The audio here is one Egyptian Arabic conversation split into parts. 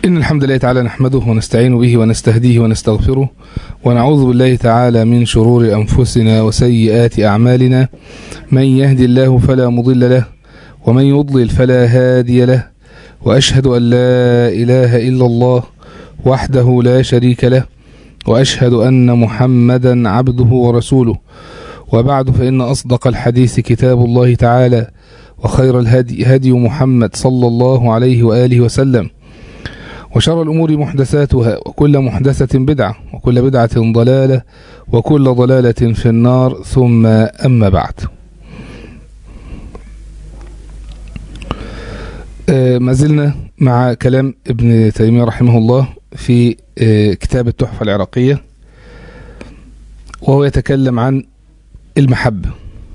إن الحمد لله تعالى نحمده ونستعين به ونستهديه ونستغفره ونعوذ بالله تعالى من شرور أنفسنا وسيئات أعمالنا من يهدي الله فلا مضل له ومن يضلل فلا هادي له وأشهد أن لا إله إلا الله وحده لا شريك له وأشهد أن محمدا عبده ورسوله وبعد فإن أصدق الحديث كتاب الله تعالى وخير الهدي هدي محمد صلى الله عليه وآله وسلم وشر الأمور محدثاتها وكل محدثة بدعة وكل بدعة ضلالة وكل ضلالة في النار ثم أما بعد آه ما زلنا مع كلام ابن تيمية رحمه الله في آه كتاب التحفة العراقية وهو يتكلم عن المحبة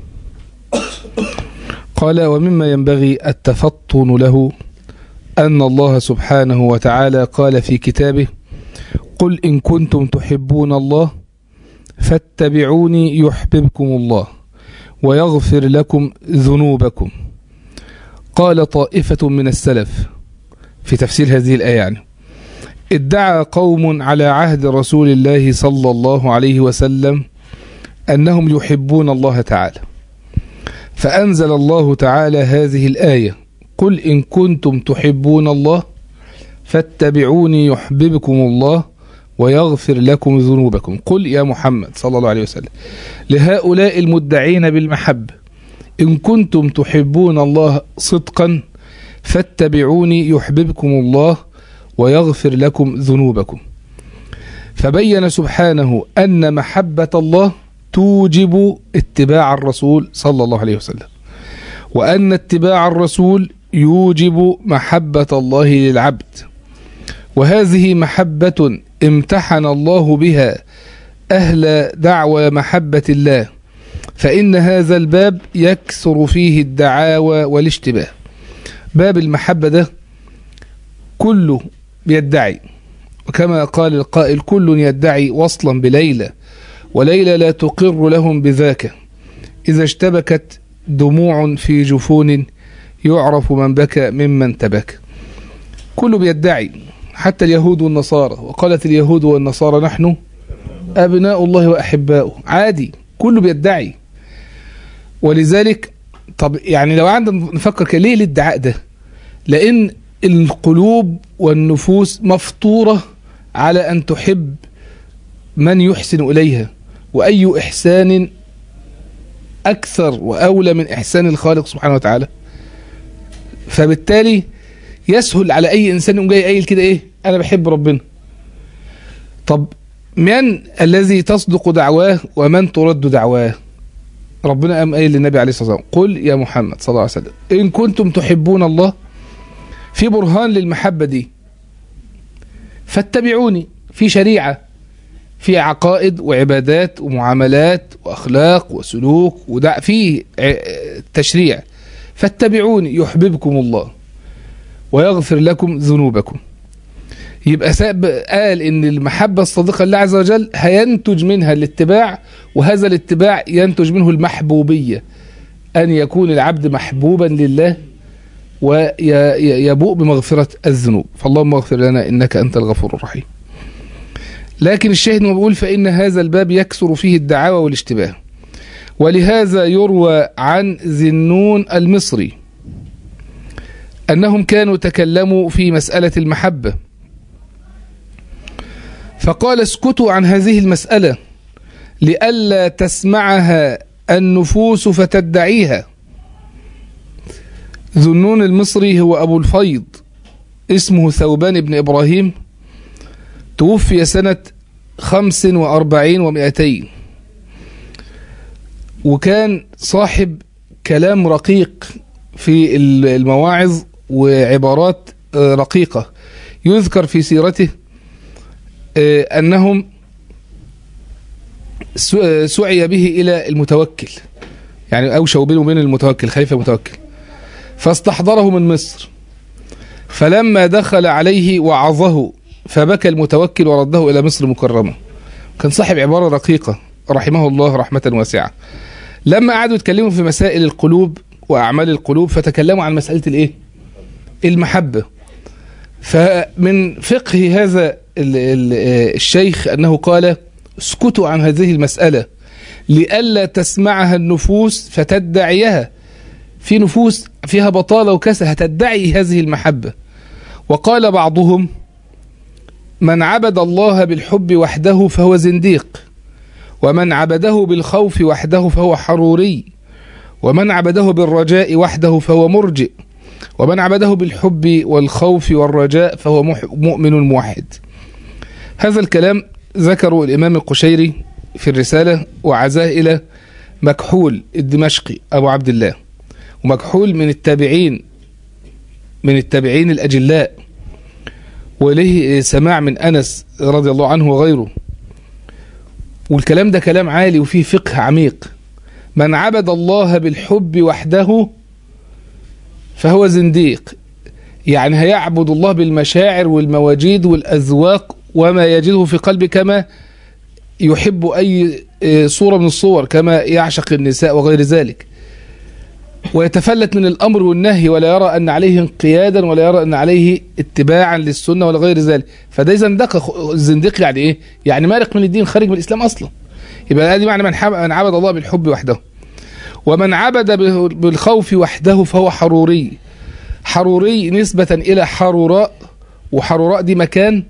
قال ومما ينبغي التفطن له أن الله سبحانه وتعالى قال في كتابه قل إن كنتم تحبون الله فاتبعوني يحببكم الله ويغفر لكم ذنوبكم قال طائفة من السلف في تفسير هذه الآية يعني ادعى قوم على عهد رسول الله صلى الله عليه وسلم أنهم يحبون الله تعالى فأنزل الله تعالى هذه الآية قل إن كنتم تحبون الله فاتبعوني يحببكم الله ويغفر لكم ذنوبكم قل يا محمد صلى الله عليه وسلم لهؤلاء المدعين بالمحبة إن كنتم تحبون الله صدقا فاتبعوني يحببكم الله ويغفر لكم ذنوبكم فبين سبحانه أن محبة الله توجب اتباع الرسول صلى الله عليه وسلم وأن اتباع الرسول يوجب محبة الله للعبد وهذه محبة امتحن الله بها أهل دعوى محبة الله فإن هذا الباب يكثر فيه الدعاوى والاشتباه باب المحبة ده كله بيدعي وكما قال القائل كل يدعي وصلا بليلى وليلى لا تقر لهم بذاك إذا اشتبكت دموع في جفون يعرف من بكى ممن تبكى كله بيدعي حتى اليهود والنصارى وقالت اليهود والنصارى نحن أبناء الله وأحباؤه عادي كله بيدعي ولذلك طب يعني لو عندنا نفكر كده ليه الادعاء ده لأن القلوب والنفوس مفطورة على أن تحب من يحسن إليها وأي إحسان أكثر وأولى من إحسان الخالق سبحانه وتعالى فبالتالي يسهل على أي إنسان يقوم جاي قايل كده إيه أنا بحب ربنا طب من الذي تصدق دعواه ومن ترد دعواه ربنا قام قايل للنبي عليه الصلاة والسلام قل يا محمد صلى الله عليه وسلم إن كنتم تحبون الله في برهان للمحبة دي فاتبعوني في شريعة في عقائد وعبادات ومعاملات واخلاق وسلوك ودع في تشريع فاتبعوني يحببكم الله ويغفر لكم ذنوبكم يبقى قال ان المحبه الصادقه لله عز وجل هينتج منها الاتباع وهذا الاتباع ينتج منه المحبوبيه ان يكون العبد محبوبا لله ويبوء بمغفره الذنوب فاللهم اغفر لنا انك انت الغفور الرحيم لكن الشاهد ما بيقول فإن هذا الباب يكثر فيه الدعاوى والاشتباه ولهذا يروى عن ذنون المصري أنهم كانوا تكلموا في مسألة المحبة فقال اسكتوا عن هذه المسألة لئلا تسمعها النفوس فتدعيها ذنون المصري هو أبو الفيض اسمه ثوبان بن إبراهيم توفي سنة خمس وأربعين ومئتين وكان صاحب كلام رقيق في المواعظ وعبارات رقيقة يذكر في سيرته أنهم سعي به إلى المتوكل يعني أوشوا بينه وبين المتوكل خليفة المتوكل فاستحضره من مصر فلما دخل عليه وعظه فبكى المتوكل ورده إلى مصر مكرمة كان صاحب عبارة رقيقة رحمه الله رحمة واسعة لما قعدوا يتكلموا في مسائل القلوب وأعمال القلوب فتكلموا عن مسألة الإيه؟ المحبة فمن فقه هذا ال- ال- آه، الشيخ أنه قال اسكتوا عن هذه المسألة لئلا تسمعها النفوس فتدعيها في نفوس فيها بطالة وكسل هتدعي هذه المحبة وقال بعضهم من عبد الله بالحب وحده فهو زنديق ومن عبده بالخوف وحده فهو حروري ومن عبده بالرجاء وحده فهو مرجئ ومن عبده بالحب والخوف والرجاء فهو مح- مؤمن موحد هذا الكلام ذكره الإمام القشيري في الرسالة وعزاه إلى مكحول الدمشقي أبو عبد الله ومكحول من التابعين من التابعين الأجلاء وله سماع من أنس رضي الله عنه وغيره والكلام ده كلام عالي وفيه فقه عميق من عبد الله بالحب وحده فهو زنديق يعني هيعبد الله بالمشاعر والمواجيد والأذواق وما يجده في قلبه كما يحب أي آه، صورة من الصور كما يعشق النساء وغير ذلك ويتفلت من الأمر والنهي ولا يرى أن عليه انقيادا ولا يرى أن عليه اتباعا للسنة ولا غير ذلك فده زندقة الزنديق يعني إيه؟ يعني مارق من الدين خارج من الإسلام أصلا يبقى هذه معنى من حب- من عبد الله بالحب وحده ومن عبد به- بالخوف وحده فهو حروري حروري نسبة إلى حروراء وحروراء دي مكان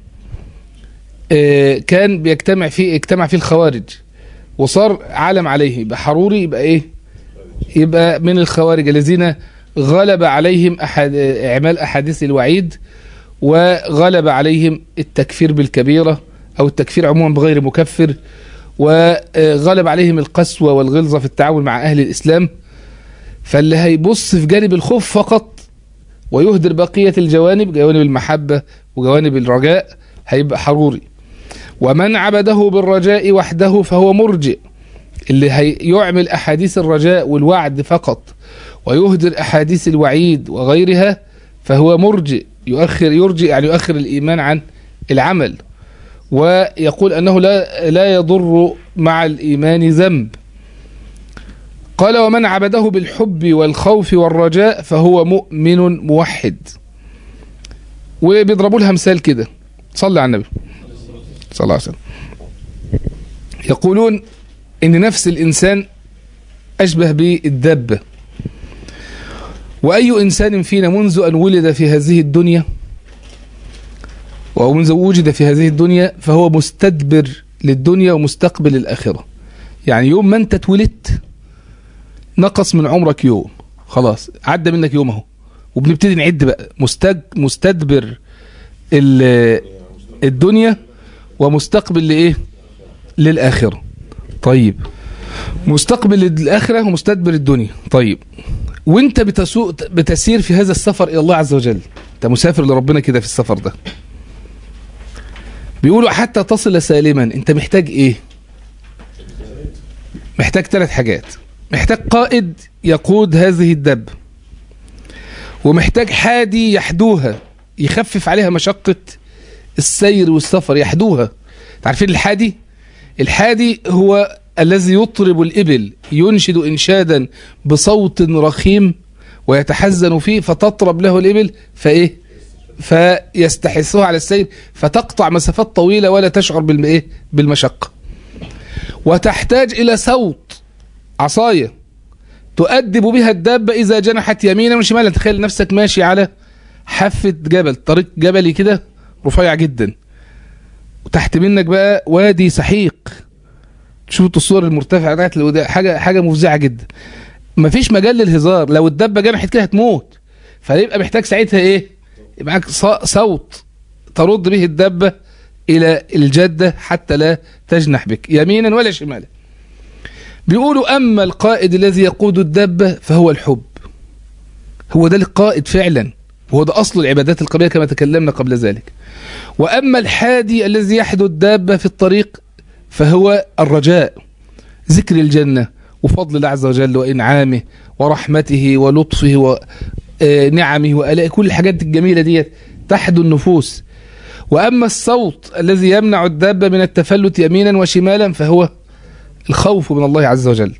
آه، كان بيجتمع فيه اجتمع فيه الخوارج وصار علم عليه يبقى حروري يبقى ايه يبقى من الخوارج الذين غلب عليهم أحد اعمال احاديث الوعيد وغلب عليهم التكفير بالكبيره او التكفير عموما بغير مكفر وغلب عليهم القسوه والغلظه في التعامل مع اهل الاسلام فاللي هيبص في جانب الخوف فقط ويهدر بقيه الجوانب جوانب المحبه وجوانب الرجاء هيبقى حروري ومن عبده بالرجاء وحده فهو مرجئ اللي هيعمل احاديث الرجاء والوعد فقط ويهدر احاديث الوعيد وغيرها فهو مرجئ يؤخر يرجئ يعني يؤخر الايمان عن العمل ويقول انه لا لا يضر مع الايمان ذنب قال ومن عبده بالحب والخوف والرجاء فهو مؤمن موحد وبيضربوا لها مثال كده صلى على النبي صلى الله عليه وسلم يقولون ان نفس الانسان اشبه بالدابه واي انسان فينا منذ ان ولد في هذه الدنيا ومنذ وجد في هذه الدنيا فهو مستدبر للدنيا ومستقبل الاخره يعني يوم ما انت اتولدت نقص من عمرك يوم خلاص عدى منك يوم اهو وبنبتدي نعد بقى مستد مستدبر ال- الدنيا ومستقبل لايه للاخره طيب مستقبل الاخره ومستدبر الدنيا طيب وانت بتسوق بتسير في هذا السفر الى الله عز وجل انت مسافر لربنا كده في السفر ده بيقولوا حتى تصل سالما انت محتاج ايه محتاج ثلاث حاجات محتاج قائد يقود هذه الدب ومحتاج حادي يحدوها يخفف عليها مشقة السير والسفر يحدوها عارفين الحادي الحادي هو الذي يطرب الإبل ينشد إنشادا بصوت رخيم ويتحزن فيه فتطرب له الإبل فإيه فيستحثها على السير فتقطع مسافات طويلة ولا تشعر بالإيه بالمشقة وتحتاج إلى صوت عصاية تؤدب بها الدابة إذا جنحت يمينا وشمالا تخيل نفسك ماشي على حافة جبل طريق جبلي كده رفيع جدا وتحت منك بقى وادي سحيق شوفوا الصور المرتفعة بتاعت الوداع حاجة حاجة مفزعة جدا مفيش مجال للهزار لو الدبة جنحت كده هتموت فيبقى محتاج ساعتها ايه يبقى معاك ص- صوت ترد به الدبة إلى الجدة حتى لا تجنح بك يمينا ولا شمالا بيقولوا أما القائد الذي يقود الدابة فهو الحب هو ده القائد فعلا وهو ده أصل العبادات القبلية كما تكلمنا قبل ذلك وأما الحادي الذي يحدو الدابة في الطريق فهو الرجاء ذكر الجنة وفضل الله عز وجل وإنعامه ورحمته ولطفه ونعمه وآلائه كل الحاجات الجميلة دي تحدو النفوس وأما الصوت الذي يمنع الدابة من التفلت يمينا وشمالا فهو الخوف من الله عز وجل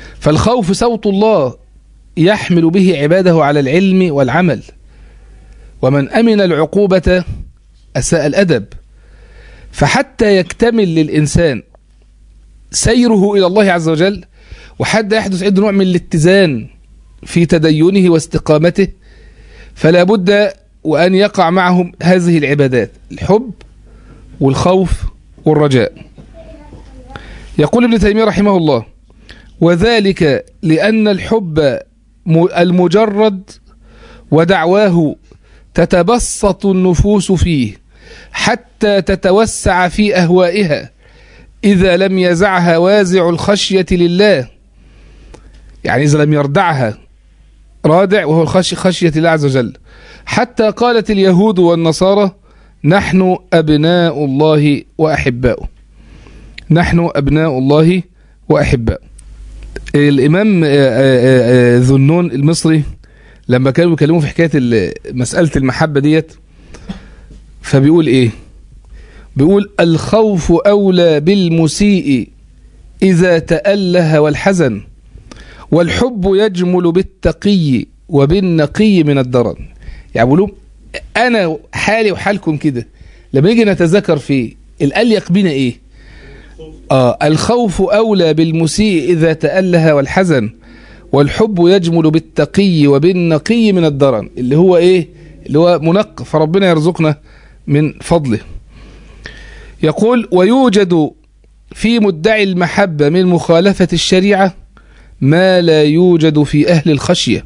فالخوف صوت الله يحمل به عباده على العلم والعمل ومن أمن العقوبة أساء الأدب فحتى يكتمل للإنسان سيره إلى الله عز وجل وحتى يحدث عنده نوع من الاتزان في تدينه واستقامته فلا بد وأن يقع معهم هذه العبادات الحب والخوف والرجاء يقول ابن تيمية رحمه الله وذلك لأن الحب المجرد ودعواه تتبسط النفوس فيه حتى تتوسع في أهوائها إذا لم يزعها وازع الخشية لله يعني إذا لم يردعها رادع وهو الخشي خشية الله عز وجل حتى قالت اليهود والنصارى نحن أبناء الله وأحباؤه نحن أبناء الله وأحباؤه الإمام ذنون المصري لما كانوا بيكلموا في حكاية مسألة المحبة ديت فبيقول إيه بيقول الخوف أولى بالمسيء إذا تأله والحزن والحب يجمل بالتقي وبالنقي من الدرن يعني بيقولوا أنا حالي وحالكم كده لما يجي نتذكر في الأليق بنا إيه آه الخوف أولى بالمسيء إذا تأله والحزن والحب يجمل بالتقي وبالنقي من الدرن اللي هو إيه اللي هو منق فربنا يرزقنا من فضله يقول ويوجد في مدعي المحبة من مخالفة الشريعة ما لا يوجد في أهل الخشية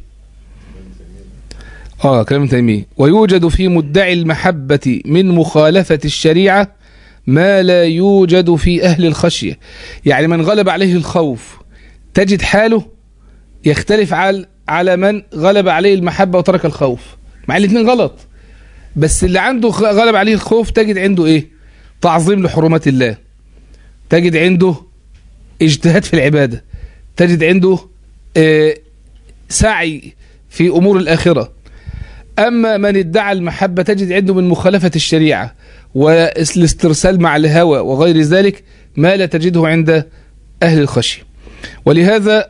آه كلام تيمية ويوجد في مدعي المحبة من مخالفة الشريعة ما لا يوجد في أهل الخشية يعني من غلب عليه الخوف تجد حاله يختلف على على من غلب عليه المحبة وترك الخوف مع الاثنين غلط بس اللي عنده غلب عليه الخوف تجد عنده ايه تعظيم لحرمات الله تجد عنده اجتهاد في العبادة تجد عنده آه سعي في أمور الآخرة أما من ادعى المحبة تجد عنده من مخالفة الشريعة والاسترسال مع الهوى وغير ذلك ما لا تجده عند أهل الخشية ولهذا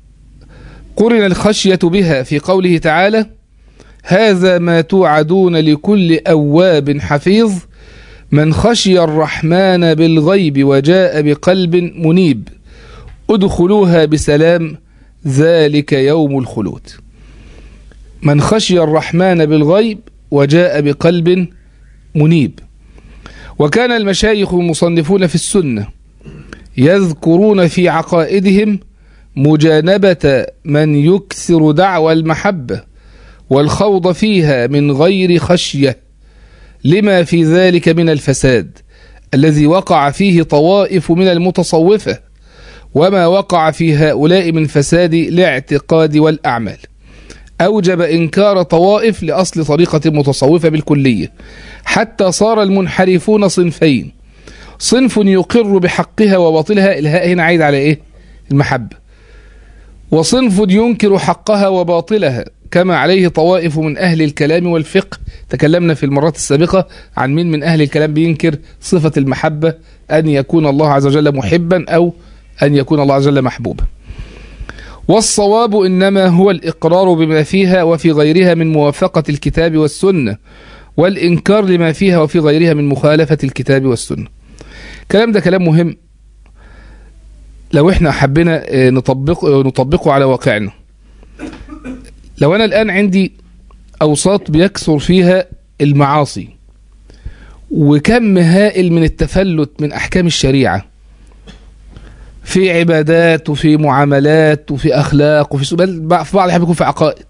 قرن الخشية بها في قوله تعالى هذا ما توعدون لكل أواب حفيظ من خشي الرحمن بالغيب وجاء بقلب منيب ادخلوها بسلام ذلك يوم الخلود من خشي الرحمن بالغيب وجاء بقلب منيب وكان المشايخ المصنفون في السنة يذكرون في عقائدهم مجانبة من يكثر دعوى المحبة والخوض فيها من غير خشية لما في ذلك من الفساد الذي وقع فيه طوائف من المتصوفة وما وقع في هؤلاء من فساد الاعتقاد والأعمال أوجب إنكار طوائف لأصل طريقة المتصوفة بالكلية حتى صار المنحرفون صنفين صنف يقر بحقها وباطلها الهاء هنا عايد على إيه المحبة وصنف ينكر حقها وباطلها كما عليه طوائف من أهل الكلام والفقه تكلمنا في المرات السابقة عن مين من أهل الكلام بينكر صفة المحبة أن يكون الله عز وجل محبا أو أن يكون الله عز وجل محبوبا والصواب إنما هو الإقرار بما فيها وفي غيرها من موافقة الكتاب والسنة والإنكار لما فيها وفي غيرها من مخالفة الكتاب والسنة كلام ده كلام مهم لو احنا حبينا نطبق نطبقه على واقعنا لو أنا الآن عندي أوساط بيكثر فيها المعاصي وكم هائل من التفلت من أحكام الشريعة في عبادات وفي معاملات وفي أخلاق وفي في بعض الأحيان يكون في عقائد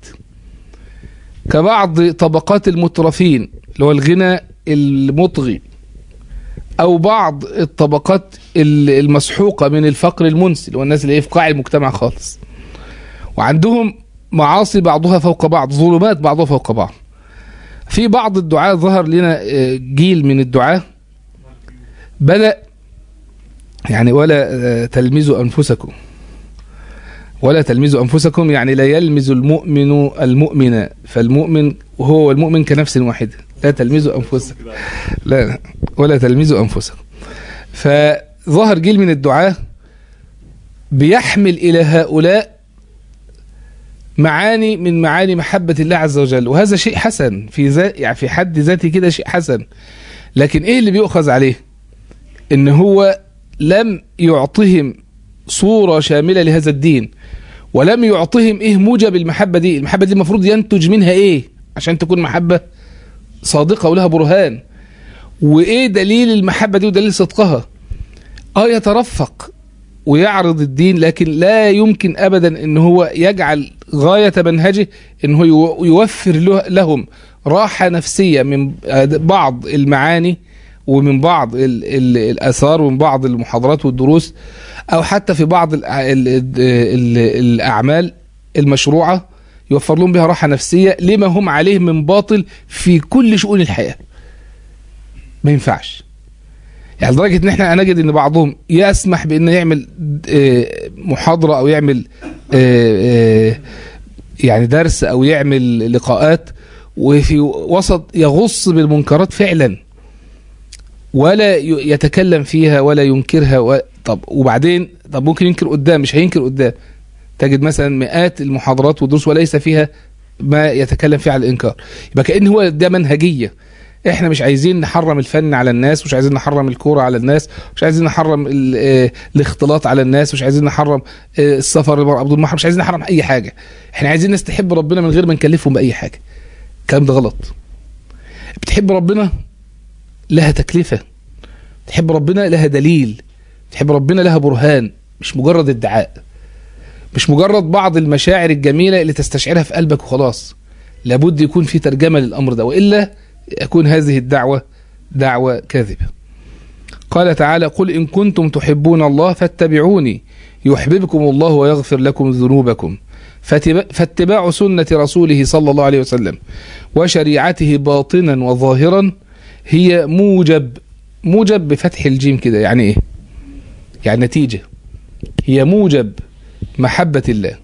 كبعض طبقات المترفين اللي هو الغنى المطغي أو بعض الطبقات المسحوقة من الفقر المنسي اللي هو الناس اللي في قاع المجتمع خالص وعندهم معاصي بعضها فوق بعض ظلمات بعضها فوق بعض في بعض الدعاة ظهر لنا جيل من الدعاة بدأ يعني ولا تلمزوا أنفسكم ولا تلمزوا أنفسكم يعني لا يلمز المؤمن المؤمن فالمؤمن هو والمؤمن كنفس واحدة لا تلمزوا أنفسكم لا ولا تلمزوا أنفسكم فظهر جيل من الدعاة بيحمل إلى هؤلاء معاني من معاني محبة الله عز وجل وهذا شيء حسن في ذات يعني في حد ذاته كده شيء حسن لكن ايه اللي بيؤخذ عليه ان هو لم يعطهم صورة شاملة لهذا الدين ولم يعطهم ايه موجب المحبة دي المحبة دي المفروض ينتج منها ايه عشان تكون محبة صادقة ولها برهان وايه دليل المحبة دي ودليل صدقها اه يترفق ويعرض الدين لكن لا يمكن ابدا ان هو يجعل غاية منهجه ان هو يوفر لهم راحة نفسية من بعض المعاني ومن بعض ال ال الاثار ومن بعض المحاضرات والدروس او حتى في بعض ال ال ال الاعمال المشروعة يوفر لهم بها راحة نفسية لما هم عليه من باطل في كل شؤون الحياة ما ينفعش يعني لدرجه ان احنا نجد ان بعضهم يسمح بان يعمل محاضره او يعمل يعني درس او يعمل لقاءات وفي وسط يغص بالمنكرات فعلا ولا يتكلم فيها ولا ينكرها و... طب وبعدين طب ممكن ينكر قدام مش هينكر قدام تجد مثلا مئات المحاضرات والدروس وليس فيها ما يتكلم فيه على الانكار يبقى كان هو ده منهجيه احنا مش عايزين نحرم الفن على الناس مش عايزين نحرم الكوره على الناس مش عايزين نحرم الاختلاط على الناس مش عايزين نحرم السفر للمرأة بدون محرم مش عايزين نحرم اي حاجه احنا عايزين الناس تحب ربنا من غير ما نكلفهم باي حاجه الكلام ده غلط بتحب ربنا لها تكلفه تحب ربنا لها دليل تحب ربنا لها برهان مش مجرد ادعاء مش مجرد بعض المشاعر الجميله اللي تستشعرها في قلبك وخلاص لابد يكون في ترجمه للامر ده والا يكون هذه الدعوة دعوة كاذبة قال تعالى قل إن كنتم تحبون الله فاتبعوني يحببكم الله ويغفر لكم ذنوبكم فاتباع سنة رسوله صلى الله عليه وسلم وشريعته باطنا وظاهرا هي موجب موجب بفتح الجيم كده يعني ايه يعني نتيجة هي موجب محبة الله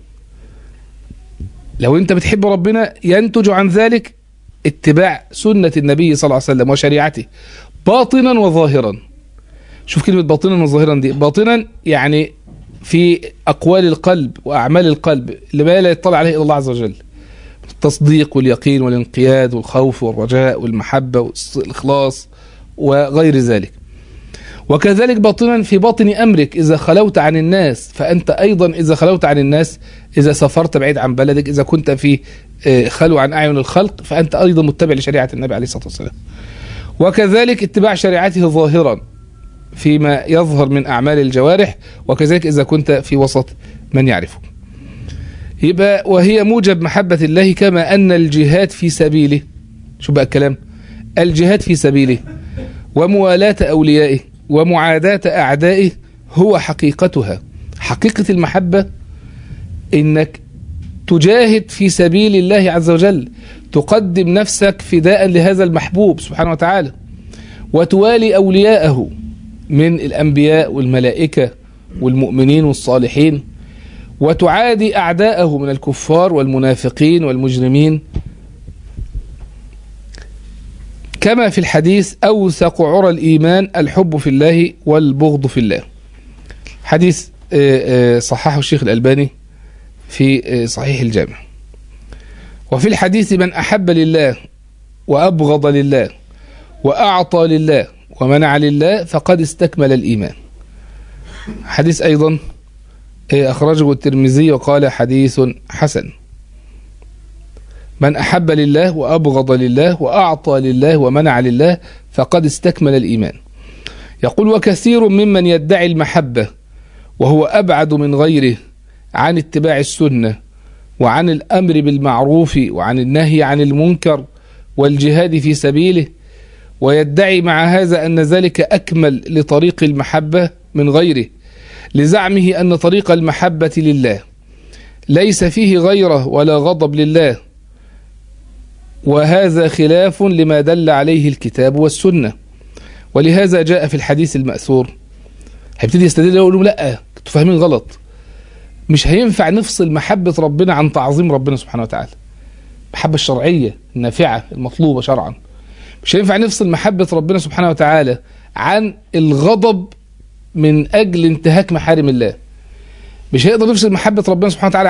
لو انت بتحب ربنا ينتج عن ذلك اتباع سنة النبي صلى الله عليه وسلم وشريعته باطنا وظاهرا شوف كلمة باطنا وظاهرا دي باطنا يعني في أقوال القلب وأعمال القلب لما لا يطلع عليه إلا الله عز وجل التصديق واليقين والانقياد والخوف والرجاء والمحبة والإخلاص وغير ذلك وكذلك باطنا في باطن أمرك إذا خلوت عن الناس فأنت أيضا إذا خلوت عن الناس إذا سافرت بعيد عن بلدك إذا كنت في خلو عن أعين الخلق فأنت أيضا متبع لشريعة النبي عليه الصلاة والسلام وكذلك اتباع شريعته ظاهرا فيما يظهر من أعمال الجوارح وكذلك إذا كنت في وسط من يعرفه يبقى وهي موجب محبة الله كما أن الجهاد في سبيله شو بقى الكلام الجهاد في سبيله وموالاة أوليائه ومعاداة أعدائه هو حقيقتها حقيقة المحبة إنك تجاهد في سبيل الله عز وجل تقدم نفسك فداء لهذا المحبوب سبحانه وتعالى وتوالي أولياءه من الأنبياء والملائكة والمؤمنين والصالحين وتعادي أعداءه من الكفار والمنافقين والمجرمين كما في الحديث أوثق عرى الإيمان الحب في الله والبغض في الله حديث صححه الشيخ الألباني في صحيح الجامع وفي الحديث من أحب لله وأبغض لله وأعطى لله ومنع لله فقد استكمل الإيمان حديث أيضا أخرجه الترمذي وقال حديث حسن من أحب لله وأبغض لله وأعطى لله ومنع لله فقد استكمل الإيمان يقول وكثير ممن يدعي المحبة وهو أبعد من غيره عن اتباع السنة وعن الأمر بالمعروف وعن النهي عن المنكر والجهاد في سبيله ويدعي مع هذا أن ذلك أكمل لطريق المحبة من غيره لزعمه أن طريق المحبة لله ليس فيه غيره ولا غضب لله وهذا خلاف لما دل عليه الكتاب والسنة ولهذا جاء في الحديث المأثور هيبتدي يستدل يقول لهم لا انتوا فاهمين غلط مش هينفع نفصل محبة ربنا عن تعظيم ربنا سبحانه وتعالى المحبة الشرعية النافعة المطلوبة شرعا مش هينفع نفصل محبة ربنا سبحانه وتعالى عن الغضب من أجل انتهاك محارم الله مش هيقدر نفصل محبة ربنا سبحانه وتعالى عن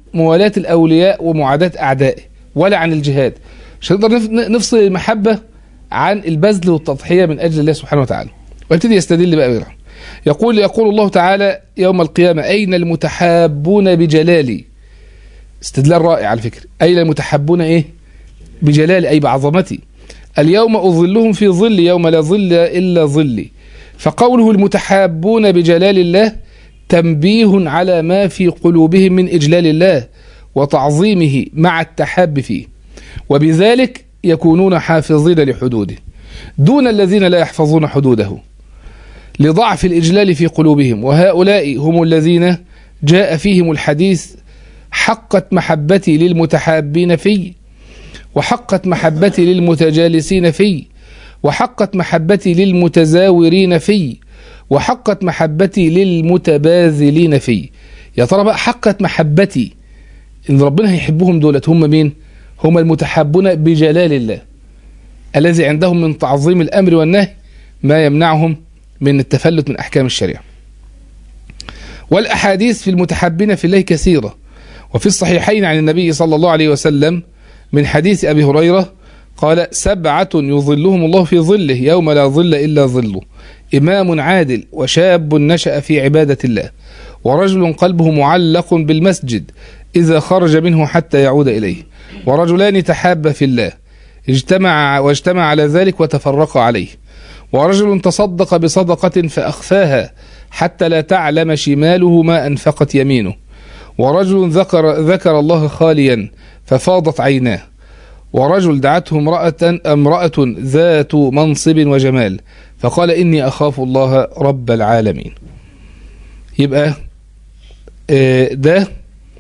موالاة الأولياء ومعاداة أعدائه ولا عن الجهاد مش هنقدر نف- نفصل المحبة عن البذل والتضحية من أجل الله سبحانه وتعالى ويبتدي يستدل بقى غيرها يقول يقول الله تعالى يوم القيامة أين المتحابون بجلالي استدلال رائع على فكرة أين المتحابون إيه بجلالي أي بعظمتي اليوم أظلهم في ظل يوم لا ظل إلا ظلي فقوله المتحابون بجلال الله تنبيه على ما في قلوبهم من إجلال الله وتعظيمه مع التحاب فيه وبذلك يكونون حافظين لحدوده دون الذين لا يحفظون حدوده لضعف الإجلال في قلوبهم وهؤلاء هم الذين جاء فيهم الحديث حقت محبتي للمتحابين في وحقت محبتي للمتجالسين في وحقت محبتي للمتزاورين في وحقت محبتي للمتباذلين في يا ترى بقى حقت محبتي ان ربنا هيحبهم دولت هم مين هم المتحابون بجلال الله الذي عندهم من تعظيم الامر والنهي ما يمنعهم من التفلت من احكام الشريعه والاحاديث في المتحابين في الله كثيره وفي الصحيحين عن النبي صلى الله عليه وسلم من حديث ابي هريره قال سبعه يظلهم الله في ظله يوم لا ظل الا ظله امام عادل وشاب نشا في عباده الله ورجل قلبه معلق بالمسجد اذا خرج منه حتى يعود اليه ورجلان تحابا في الله اجتمع واجتمع على ذلك وتفرقا عليه ورجل تصدق بصدقة فأخفاها حتى لا تعلم شماله ما أنفقت يمينه ورجل ذكر ذكر الله خاليا ففاضت عيناه ورجل دعته امرأة امرأة ذات منصب وجمال فقال إني أخاف الله رب العالمين يبقى آه، ده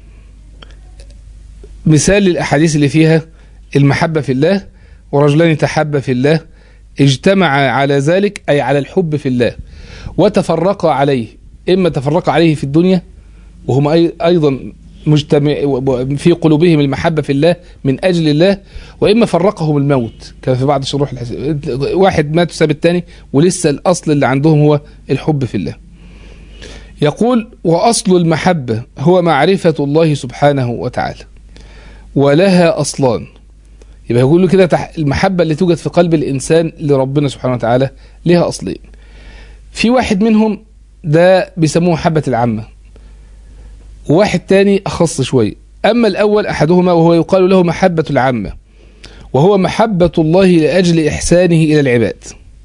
مثال للأحاديث اللي فيها المحبة في الله ورجلان تحابا في الله اجتمع على ذلك أي على الحب في الله وتفرقا عليه إما تفرقا عليه في الدنيا وهم أي- أيضا مجتمع في قلوبهم المحبة في الله من أجل الله وإما فرقهم الموت كما في بعض شروح الحس... واحد مات وساب الثاني ولسه الأصل اللي عندهم هو الحب في الله يقول وأصل المحبة هو معرفة الله سبحانه وتعالى ولها أصلان يبقى يقول له كده تح- المحبة اللي توجد في قلب الإنسان لربنا سبحانه وتعالى لها أصلين في واحد منهم ده بيسموه محبة العامة وواحد تاني أخص شوية أما الأول أحدهما وهو يقال له محبة العامة وهو محبة الله لأجل إحسانه إلى العباد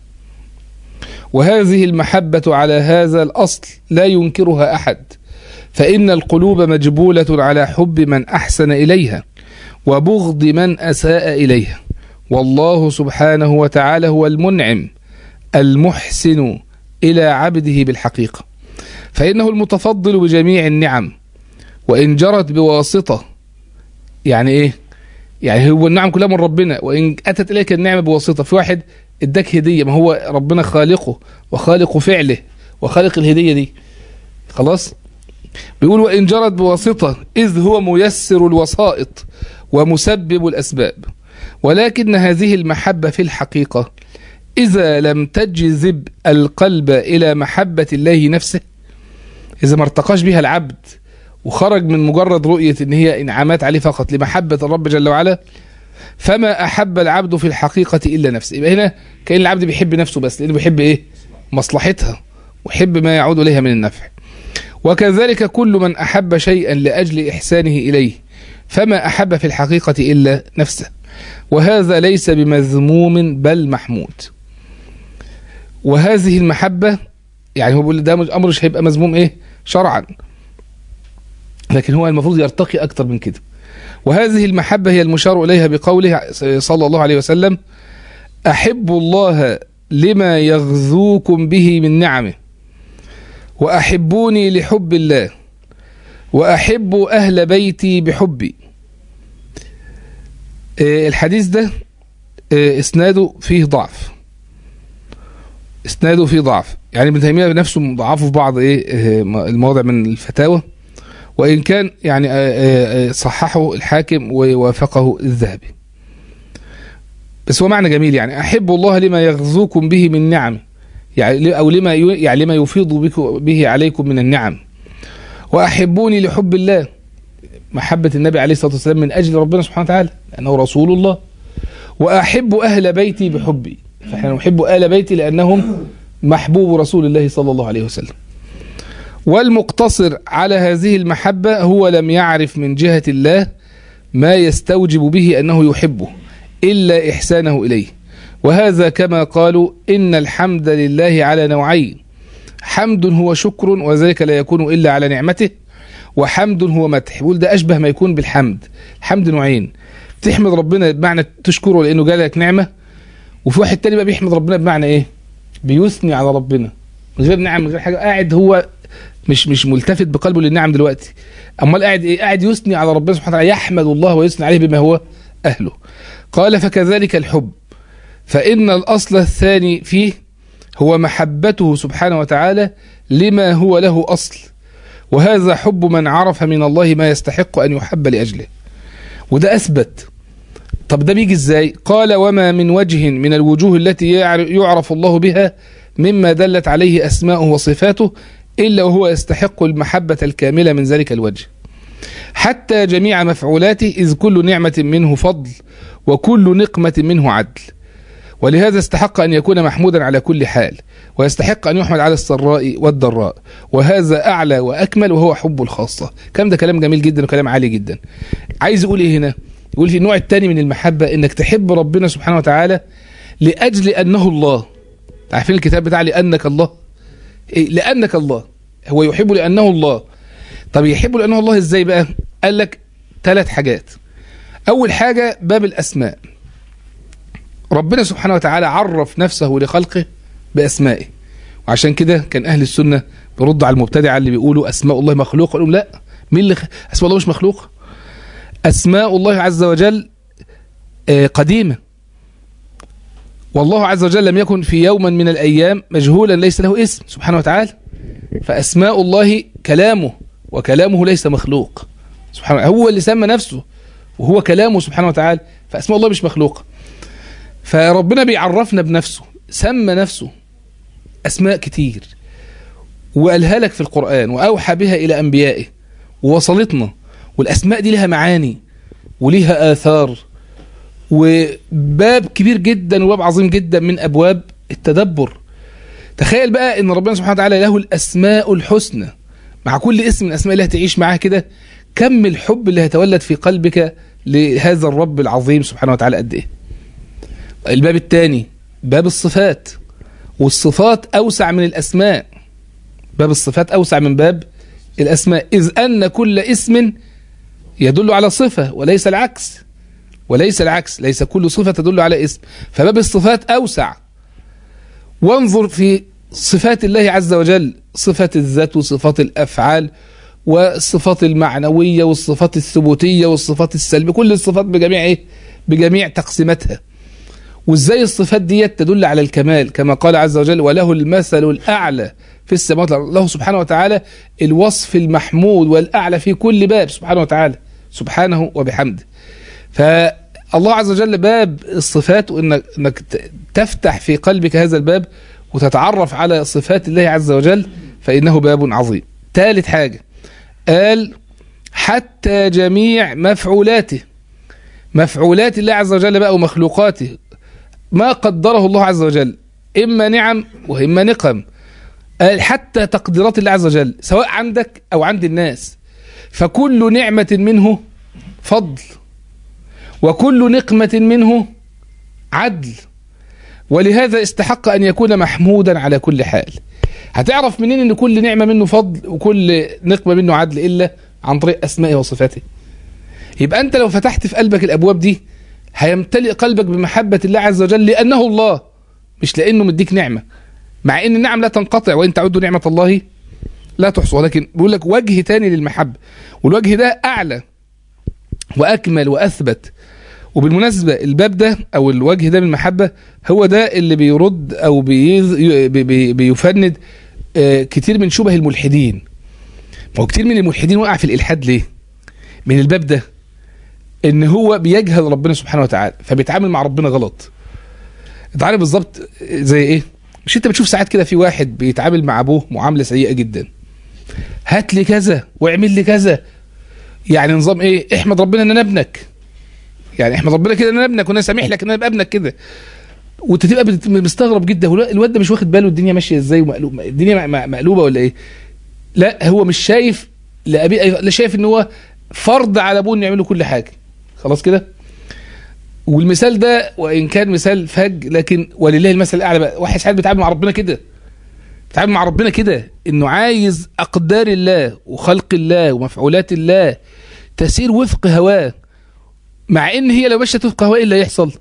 وهذه المحبة على هذا الأصل لا ينكرها أحد فإن القلوب مجبولة على حب من أحسن إليها وبغض من أساء إليها والله سبحانه وتعالى هو المنعم المحسن إلى عبده بالحقيقة فإنه المتفضل بجميع النعم وإن جرت بواسطة يعني إيه يعني هو النعم كلها من ربنا وإن أتت إليك النعمة بواسطة في واحد اداك هدية ما هو ربنا خالقه وخالق فعله وخالق الهدية دي خلاص بيقول وإن جرت بواسطة إذ هو ميسر الوسائط ومسبب الأسباب ولكن هذه المحبة في الحقيقة إذا لم تجذب القلب إلى محبة الله نفسه إذا ما ارتقاش بها العبد وخرج من مجرد رؤية إن هي إنعامات عليه فقط لمحبة الرب جل وعلا فما أحب العبد في الحقيقة إلا نفسه يبقى هنا كأن العبد بيحب نفسه بس لأنه بيحب إيه مصلحتها ويحب ما يعود إليها من النفع وكذلك كل من أحب شيئا لأجل إحسانه إليه فما أحب في الحقيقة إلا نفسه وهذا ليس بمذموم بل محمود وهذه المحبة يعني هو بيقول ده مش- أمر مش هيبقى مذموم إيه شرعا لكن هو المفروض يرتقي أكتر من كده وهذه المحبة هي المشار إليها بقوله صلى الله عليه وسلم أحب الله لما يغذوكم به من نعمه وأحبوني لحب الله وأحب أهل بيتي بحبي آه، الحديث ده آه، إسناده فيه ضعف إسناده فيه ضعف يعني ابن تيمية نفسه مضاعفه في بعض إيه آه، المواضع من الفتاوى وإن كان يعني آه، آه، آه، صححه الحاكم ووافقه الذهبي بس هو معنى جميل يعني أحب الله لما يغزوكم به من نعم يعني أو لما ي- يعني لما يفيض بك به عليكم من النعم وأحبوني لحب الله محبة النبي عليه الصلاة والسلام من أجل ربنا سبحانه وتعالى لأنه رسول الله وأحب أهل بيتي بحبي فإحنا نحب أهل بيتي لأنهم محبوب رسول الله صلى الله عليه وسلم والمقتصر على هذه المحبة هو لم يعرف من جهة الله ما يستوجب به أنه يحبه إلا إحسانه إليه وهذا كما قالوا إن الحمد لله على نوعين حمد هو شكر وذلك لا يكون إلا على نعمته وحمد هو مدح يقول ده أشبه ما يكون بالحمد الحمد نوعين تحمد ربنا بمعنى تشكره لأنه جالك نعمة وفي واحد تاني بقى بيحمد ربنا بمعنى إيه بيثني على ربنا من غير نعم من غير حاجة قاعد هو مش مش ملتفت بقلبه للنعم دلوقتي امال قاعد ايه قاعد يثني على ربنا سبحانه وتعالى يحمد الله ويثني عليه بما هو اهله قال فكذلك الحب فان الاصل الثاني فيه هو محبته سبحانه وتعالى لما هو له اصل وهذا حب من عرف من الله ما يستحق ان يحب لاجله وده اثبت طب ده بيجي ازاي قال وما من وجه من الوجوه التي يعرف الله بها مما دلت عليه اسماؤه وصفاته إلا وهو يستحق المحبة الكاملة من ذلك الوجه حتى جميع مفعولاته إذ كل نعمة منه فضل وكل نقمة منه عدل ولهذا استحق أن يكون محمودا على كل حال ويستحق أن يحمد على السراء والضراء وهذا أعلى وأكمل وهو حب الخاصة كم ده كلام جميل جدا وكلام عالي جدا عايز يقول إيه هنا يقول في النوع الثاني من المحبة إنك تحب ربنا سبحانه وتعالى لأجل أنه الله عارفين الكتاب بتاع لأنك الله إيه؟ لأنك الله هو يحب لأنه الله طب يحب لأنه الله إزاي بقى قال لك ثلاث حاجات أول حاجة باب الأسماء ربنا سبحانه وتعالى عرف نفسه لخلقه بأسمائه وعشان كده كان أهل السنة بيرد على المبتدعة اللي بيقولوا أسماء الله مخلوقة يقولوا لا مين اللي خ... أسماء الله مش مخلوقة أسماء الله عز وجل قديمة والله عز وجل لم يكن في يوم من الأيام مجهولا ليس له اسم سبحانه وتعالى فأسماء الله كلامه وكلامه ليس مخلوق سبحانه هو اللي سمى نفسه وهو كلامه سبحانه وتعالى فأسماء الله مش مخلوقة فربنا بيعرفنا بنفسه سمى نفسه أسماء كتير وقالها لك في القرآن وأوحى بها إلى أنبيائه ووصلتنا والأسماء دي لها معاني وليها آثار وباب كبير جدا وباب عظيم جدا من أبواب التدبر تخيل بقى ان ربنا سبحانه وتعالى له الاسماء الحسنى مع كل اسم من الاسماء اللي هتعيش معاها كده كم الحب اللي هيتولد في قلبك لهذا الرب العظيم سبحانه وتعالى قد ايه الباب الثاني باب الصفات والصفات اوسع من الاسماء باب الصفات اوسع من باب الاسماء اذ ان كل اسم يدل على صفه وليس العكس وليس العكس ليس كل صفه تدل على اسم فباب الصفات اوسع وانظر في صفات الله عز وجل صفات الذات وصفات الافعال والصفات المعنويه والصفات الثبوتيه والصفات السلبيه كل الصفات بجميع ايه بجميع تقسيماتها وازاي الصفات دي تدل على الكمال كما قال عز وجل وله المثل الاعلى في السماوات له سبحانه وتعالى الوصف المحمود والاعلى في كل باب سبحانه وتعالى سبحانه وبحمده فالله عز وجل باب الصفات وانك انك تفتح في قلبك هذا الباب وتتعرف على صفات الله عز وجل فانه باب عظيم ثالث حاجه قال حتى جميع مفعولاته مفعولات الله عز وجل بقى ومخلوقاته ما قدره الله عز وجل إما نعم وإما نقم قال حتى تقديرات الله عز وجل سواء عندك أو عند الناس فكل نعمة منه فضل وكل نقمة منه عدل ولهذا استحق أن يكون محمودا على كل حال هتعرف منين أن كل نعمة منه فضل وكل نقمة منه عدل إلا عن طريق أسمائه وصفاته يبقى أنت لو فتحت في قلبك الأبواب دي هيمتلئ قلبك بمحبة الله عز وجل لأنه الله مش لأنه مديك نعمة مع أن النعم لا تنقطع وإن تعدوا نعمة الله لا تحصى ولكن بيقول لك وجه تاني للمحبة والوجه ده أعلى وأكمل وأثبت وبالمناسبة الباب ده أو الوجه ده من المحبة هو ده اللي بيرد أو بيز بي بيفند كتير من شبه الملحدين هو كتير من الملحدين وقع في الإلحاد ليه من الباب ده ان هو بيجهل ربنا سبحانه وتعالى فبيتعامل مع ربنا غلط انت عارف بالظبط زي ايه مش انت بتشوف ساعات كده في واحد بيتعامل مع ابوه معامله سيئه جدا هات لي كذا واعمل لي كذا يعني نظام ايه احمد ربنا ان انا ابنك يعني احمد ربنا كده ان انا ابنك وانا سامح لك ان انا ابقى ابنك كده وانت تبقى بت- مستغرب جدا هو الواد ده مش واخد باله الدنيا ماشيه ازاي ومقلوب الدنيا م- م- مقلوبه ولا ايه لا هو مش شايف لابيه لا شايف ان هو فرض على ابوه انه يعمل له كل حاجه خلاص كده والمثال ده وان كان مثال فج لكن ولله المثل الاعلى بقى واحد ساعات بيتعامل مع ربنا كده بيتعامل مع ربنا كده انه عايز اقدار الله وخلق الله ومفعولات الله تسير وفق هواه مع ان هي لو مشت وفق هواه ايه اللي هيحصل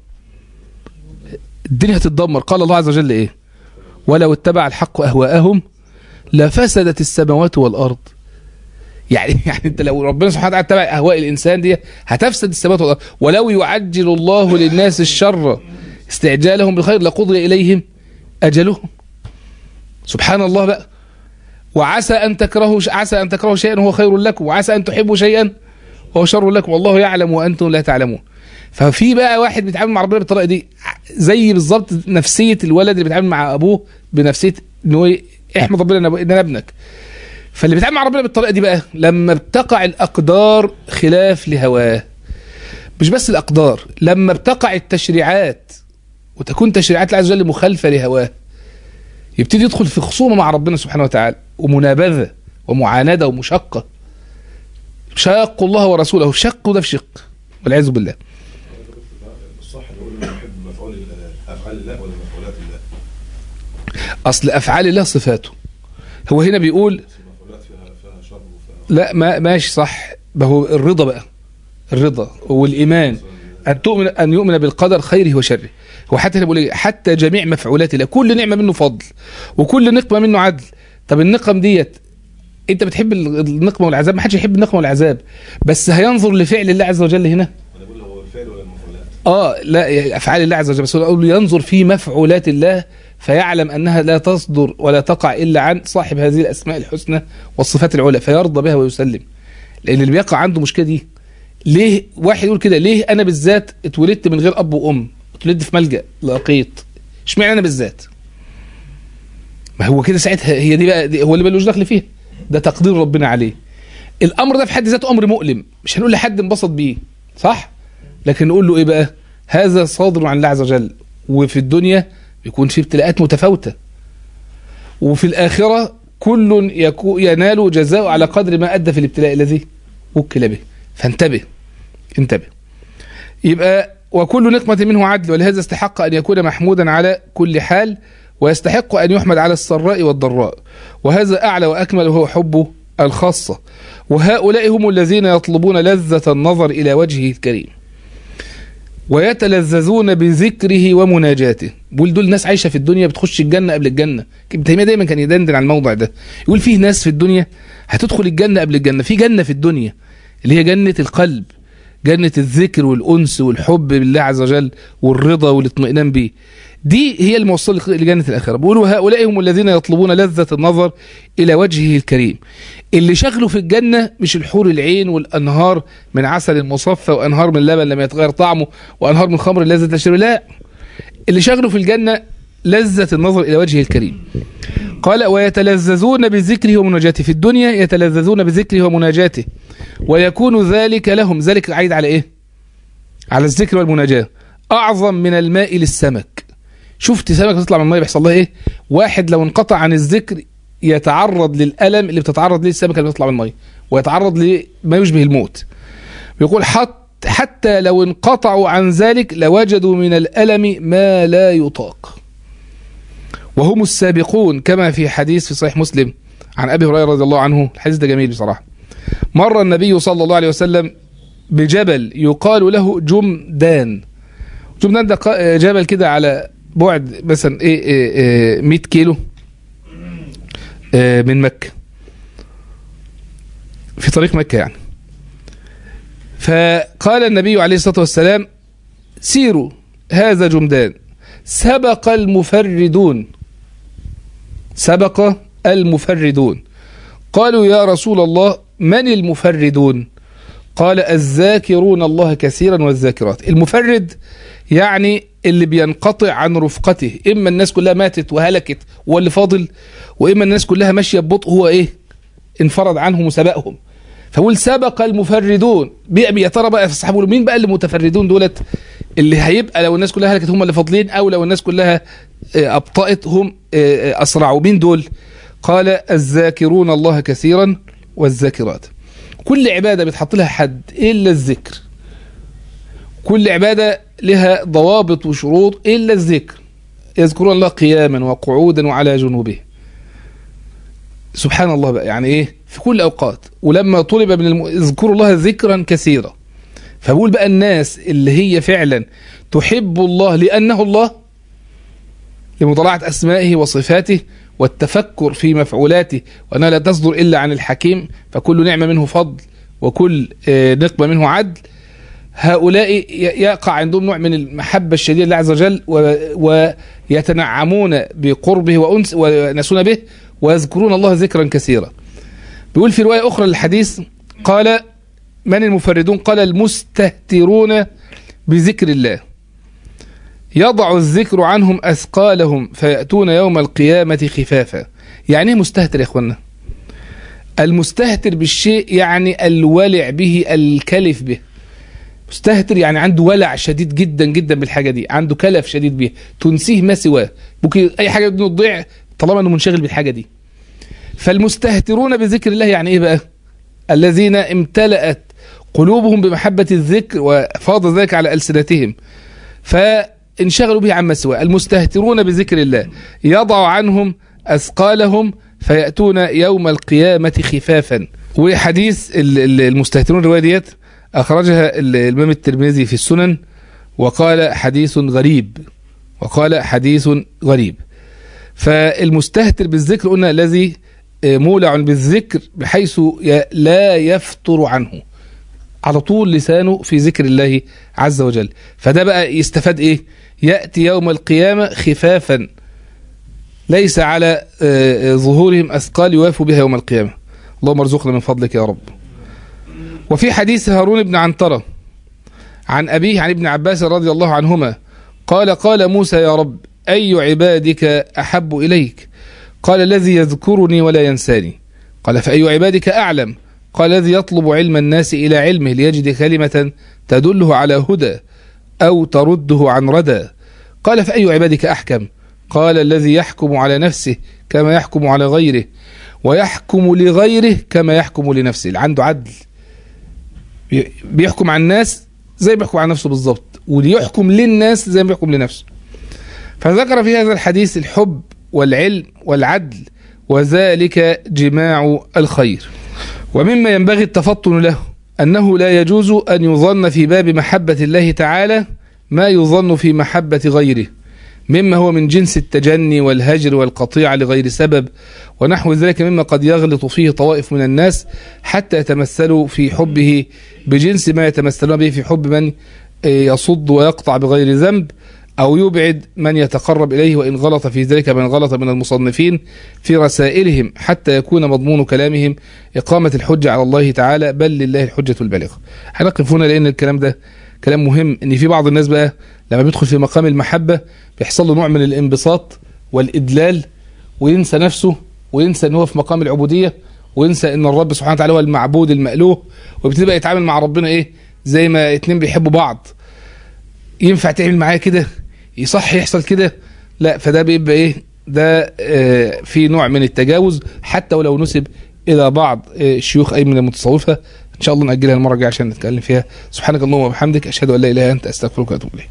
الدنيا هتتدمر قال الله عز وجل ايه ولو اتبع الحق اهواءهم لفسدت السماوات والارض يعني يعني انت لو ربنا سبحانه وتعالى اتبع اهواء الانسان دي هتفسد السماوات والارض ولو يعجل الله للناس الشر استعجالهم بالخير لقضي اليهم اجلهم سبحان الله بقى وعسى ان تكرهوا عسى ان تكرهوا شيئا وهو خير لكم وعسى ان تحبوا شيئا وهو شر لكم والله يعلم وانتم لا تعلمون ففي بقى واحد بيتعامل مع ربنا بالطريقه دي زي بالظبط نفسيه الولد اللي بيتعامل مع ابوه بنفسيه ان هو احمد ربنا ان انا ابنك فاللي بيتعامل مع ربنا بالطريقه دي بقى لما بتقع الاقدار خلاف لهواه مش بس الاقدار لما بتقع التشريعات وتكون تشريعات الله عز وجل مخالفه لهواه يبتدي يدخل في خصومه مع ربنا سبحانه وتعالى ومنابذه ومعانده ومشقه شاق الله ورسوله شق وده في شق والعياذ بالله الصح نقول انه يحب مفعول ال- افعال الله ولا مفعولات الله اصل افعال الله صفاته هو هنا بيقول المفعولات فيها فيها شر وفيها لا ما ماشي صح ما هو الرضا بقى الرضا والايمان ان تؤمن ان يؤمن بالقدر خيره وشره هو حتى هنا بيقول إيه؟ حتى جميع مفعولات الله كل نعمه منه فضل وكل نقمه منه عدل طب النقم ديت انت بتحب ال- النقمه والعذاب ما حدش يحب النقمه والعذاب بس هينظر لفعل الله عز وجل هنا انا بقول هو الفعل ولا المفعولات اه لا يعني افعال الله عز وجل بس هو يقول ينظر في مفعولات الله فيعلم انها لا تصدر ولا تقع الا عن صاحب هذه الاسماء الحسنى والصفات العلى فيرضى بها ويسلم لان اللي بيقع عنده مشكله دي ليه واحد يقول كده ليه انا بالذات اتولدت من غير اب وام اتولدت في ملجا لقيط اشمعنى انا بالذات ما هو كده ساعتها هي دي بقى دي هو اللي ملوش دخل فيها ده تقدير ربنا عليه الامر ده في حد ذاته امر مؤلم مش هنقول لحد انبسط بيه صح لكن نقول له ايه بقى هذا صادر عن الله عز وجل وفي الدنيا بيكون في ابتلاءات متفاوتة وفي الآخرة كل يكو ينال جزاء على قدر ما أدى في الابتلاء الذي وكل به فانتبه انتبه يبقى وكل نقمة منه عدل ولهذا استحق أن يكون محمودا على كل حال ويستحق أن يحمد على السراء والضراء وهذا أعلى وأكمل وهو حبه الخاصة وهؤلاء هم الذين يطلبون لذة النظر إلى وجهه الكريم ويتلذذون بذكره ومناجاته بيقول دول ناس عايشه في الدنيا بتخش الجنه قبل الجنه ابن تيميه دايما كان يدندن على الموضوع ده يقول فيه ناس في الدنيا هتدخل الجنه قبل الجنه في جنه في الدنيا اللي هي جنه القلب جنه الذكر والانس والحب بالله عز وجل والرضا والاطمئنان به دي هي الموصله لجنه الاخره بيقولوا هؤلاء هم الذين يطلبون لذه النظر الى وجهه الكريم اللي شغله في الجنه مش الحور العين والانهار من عسل مصفى وانهار من لبن لم يتغير طعمه وانهار من خمر لذة تشرب لا اللي شغله في الجنه لذة النظر الى وجهه الكريم قال ويتلذذون بذكره ومناجاته في الدنيا يتلذذون بذكره ومناجاته ويكون ذلك لهم ذلك عايد على ايه على الذكر والمناجاه اعظم من الماء للسمك شفت سمكه تطلع من الميه بيحصل لها ايه واحد لو انقطع عن الذكر يتعرض للالم اللي بتتعرض ليه السمكه اللي بتطلع من الميه ويتعرض لما يشبه الموت بيقول حتى حتى لو انقطعوا عن ذلك لوجدوا من الالم ما لا يطاق وهم السابقون كما في حديث في صحيح مسلم عن ابي هريره رضي الله عنه الحديث ده جميل بصراحه مر النبي صلى الله عليه وسلم بجبل يقال له جمدان جمدان ده قا- جبل كده على بعد مثلا ايه, إيه, إيه 100 كيلو آه، من مكة في طريق مكة يعني فقال النبي عليه الصلاة والسلام سيروا هذا جمدان سبق المفردون سبق المفردون قالوا يا رسول الله من المفردون قال الذاكرون الله كثيرا والذاكرات المفرد يعني اللي بينقطع عن رفقته اما الناس كلها ماتت وهلكت واللي فاضل واما الناس كلها ماشيه ببطء هو ايه انفرد عنهم وسبقهم فبقول سبق المفردون بي- يا ترى بقى في الصحابه يقولوا مين بقى اللي متفردون دولت اللي هيبقى لو الناس كلها هلكت هم اللي فاضلين او لو الناس كلها آه، ابطأت هم آه، آه، اسرعوا مين دول قال الذاكرون الله كثيرا والذاكرات كل عباده بيتحط لها حد الا الذكر كل عباده لها ضوابط وشروط الا الذكر يذكرون الله قياما وقعودا وعلى جنوبه سبحان الله بقى يعني ايه في كل الاوقات ولما طلب من الم... اذكروا الله ذكرا كثيرا فبقول بقى الناس اللي هي فعلا تحب الله لانه الله لمطالعه اسمائه وصفاته والتفكر في مفعولاته وانها لا تصدر الا عن الحكيم فكل نعمه منه فضل وكل آه، نقمه منه عدل هؤلاء ي- يقع عندهم نوع من المحبة الشديدة لله عز وجل و- ويتنعمون بقربه وأنس وينسون به ويذكرون الله ذكرا كثيرا بيقول في رواية أخرى للحديث قال من المفردون قال المستهترون بذكر الله يضع الذكر عنهم أثقالهم فيأتون يوم القيامة خفافا يعني ايه مستهتر يا اخوانا المستهتر بالشيء يعني الولع به الكلف به مستهتر يعني عنده ولع شديد جدا جدا بالحاجه دي عنده كلف شديد بيها تنسيه ما سواه ممكن اي حاجه بدون تضيع طالما انه منشغل بالحاجه دي فالمستهترون بذكر الله يعني ايه بقى الذين امتلأت قلوبهم بمحبة الذكر وفاض ذلك على ألسنتهم فانشغلوا به عما سواه المستهترون بذكر الله يضع عنهم أثقالهم فيأتون يوم القيامة خفافا وحديث ال- ال- المستهترون الرواية ديت أخرجها ال- الإمام الترمذي في السنن وقال حديث غريب وقال حديث غريب فالمستهتر بالذكر قلنا الذي مولع بالذكر بحيث ي- لا يفتر عنه على طول لسانه في ذكر الله عز وجل فده بقى يستفاد ايه يأتي يوم القيامة خفافا ليس على آه، آه، ظهورهم أثقال يوافوا بها يوم القيامة اللهم ارزقنا من فضلك يا رب وفي حديث هارون بن عنترة عن أبيه عن ابن عباس رضي الله عنهما قال قال موسى يا رب أي عبادك أحب إليك قال الذي يذكرني ولا ينساني قال فأي عبادك أعلم قال الذي يطلب علم الناس إلى علمه ليجد كلمة تدله على هدى أو ترده عن ردى قال فأي عبادك أحكم قال الذي يحكم على نفسه كما يحكم على غيره ويحكم لغيره كما يحكم لنفسه اللي عنده عدل بي- بيحكم على الناس زي ما بيحكم على نفسه بالظبط وليحكم للناس زي ما بيحكم لنفسه فذكر في هذا الحديث الحب والعلم والعدل وذلك جماع الخير ومما ينبغي التفطن له أنه لا يجوز أن يظن في باب محبة الله تعالى ما يظن في محبة غيره مما هو من جنس التجني والهجر والقطيعة لغير سبب ونحو ذلك مما قد يغلط فيه طوائف من الناس حتى يتمثلوا في حبه بجنس ما يتمثلون به في حب من يصد ويقطع بغير ذنب أو يبعد من يتقرب إليه وإن غلط في ذلك من غلط من المصنفين في رسائلهم حتى يكون مضمون كلامهم إقامة الحجة على الله تعالى بل لله الحجة البالغة هنقف هنا لأن الكلام ده كلام مهم إن في بعض الناس بقى لما بيدخل في مقام المحبة بيحصل له نوع من الانبساط والإدلال وينسى نفسه وينسى ان هو في مقام العبودية وينسى ان الرب سبحانه وتعالى هو المعبود المألوه ويبتدي بقى يتعامل مع ربنا ايه زي ما اتنين بيحبوا بعض ينفع تعمل معاه كده يصح يحصل كده لا فده بيبقى ايه ده آه في نوع من التجاوز حتى ولو نسب الى بعض آه شيوخ اي من المتصوفه ان شاء الله ناجلها المره الجايه عشان نتكلم فيها سبحانك اللهم وبحمدك اشهد ان لا اله الا انت استغفرك واتوب اليك